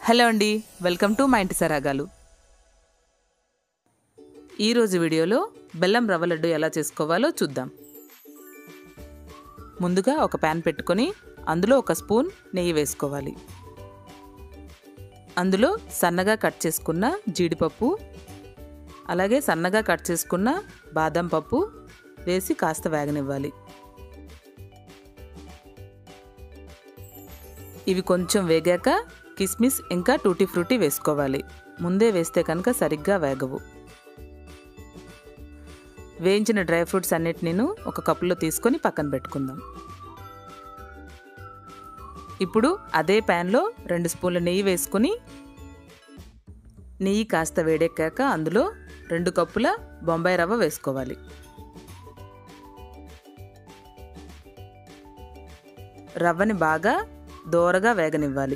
hello అండి welcome to మా ఇంటి సరాగాలు ఈరోజు వీడియోలో బెల్లం రవ్వ లడ్డు ఎలా చేసుకోవాలో చూద్దాం ముందుగా ఒక ప్యాన్ పెట్టుకొని అందులో ఒక స్పూన్ నెయ్యి వేసుకోవాలి అందులో సన్నగా కట్ చేసుకున్న జీడిపప్పు అలాగే సన్నగా కట్ చేసుకున్న బాదం పప్పు వేసి కాస్త వేగనివ్వాలి ఇవి కొంచెం వేగాక కిస్మిస్ ఇంకా టూటీ ఫ్రూటీ వేసుకోవాలి ముందే వేస్తే కనుక సరిగ్గా వేగవు వేయించిన డ్రై ఫ్రూట్స్ అన్నిటినీ ఒక కప్పులో తీసుకొని పక్కన పెట్టుకుందాం ఇప్పుడు అదే ప్యాన్లో రెండు స్పూన్ల నెయ్యి వేసుకొని నెయ్యి కాస్త వేడెక్కాక అందులో రెండు కప్పుల బొంబాయి రవ్వ వేసుకోవాలి రవ్వని బాగా దోరగా వేగనివ్వాలి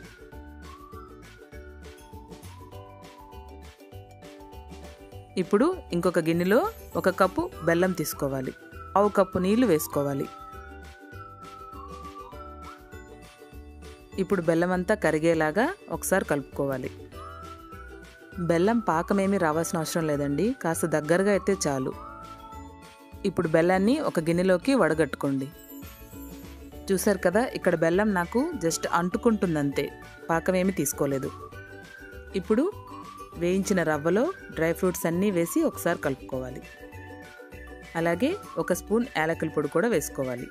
ఇప్పుడు ఇంకొక గిన్నెలో ఒక కప్పు బెల్లం తీసుకోవాలి పావు కప్పు నీళ్లు వేసుకోవాలి ఇప్పుడు బెల్లం అంతా కరిగేలాగా ఒకసారి కలుపుకోవాలి బెల్లం పాకమేమీ రావాల్సిన అవసరం లేదండి కాస్త దగ్గరగా అయితే చాలు ఇప్పుడు బెల్లాన్ని ఒక గిన్నెలోకి వడగట్టుకోండి చూసారు కదా ఇక్కడ బెల్లం నాకు జస్ట్ అంటుకుంటుందంతే పాకమేమి తీసుకోలేదు ఇప్పుడు వేయించిన రవ్వలో డ్రై ఫ్రూట్స్ అన్నీ వేసి ఒకసారి కలుపుకోవాలి అలాగే ఒక స్పూన్ యాలకుల పొడి కూడా వేసుకోవాలి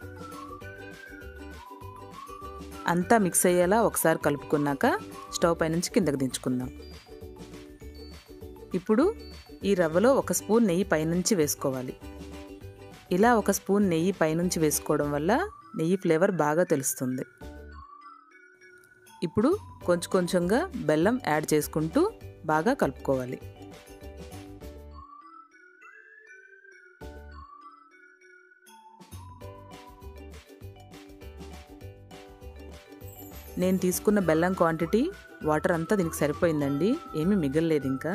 అంతా మిక్స్ అయ్యేలా ఒకసారి కలుపుకున్నాక స్టవ్ పై నుంచి కిందకి దించుకుందాం ఇప్పుడు ఈ రవ్వలో ఒక స్పూన్ నెయ్యి పైనుంచి వేసుకోవాలి ఇలా ఒక స్పూన్ నెయ్యి పైనుంచి వేసుకోవడం వల్ల నెయ్యి ఫ్లేవర్ బాగా తెలుస్తుంది ఇప్పుడు కొంచెం కొంచెంగా బెల్లం యాడ్ చేసుకుంటూ బాగా కలుపుకోవాలి నేను తీసుకున్న బెల్లం క్వాంటిటీ వాటర్ అంతా దీనికి సరిపోయిందండి ఏమీ మిగలలేదు ఇంకా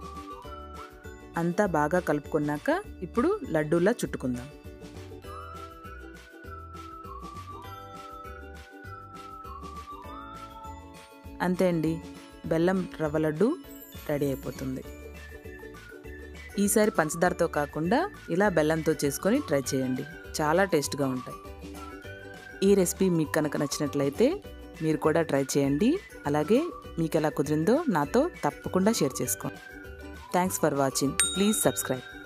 అంతా బాగా కలుపుకున్నాక ఇప్పుడు లడ్డూలా చుట్టుకుందాం అంతే అండి బెల్లం రవ్వ లడ్డు రెడీ అయిపోతుంది ఈసారి పంచదారతో కాకుండా ఇలా బెల్లంతో చేసుకొని ట్రై చేయండి చాలా టేస్ట్గా ఉంటాయి ఈ రెసిపీ మీకు కనుక నచ్చినట్లయితే మీరు కూడా ట్రై చేయండి అలాగే మీకు ఎలా కుదిరిందో నాతో తప్పకుండా షేర్ చేసుకోండి thanks for watching please subscribe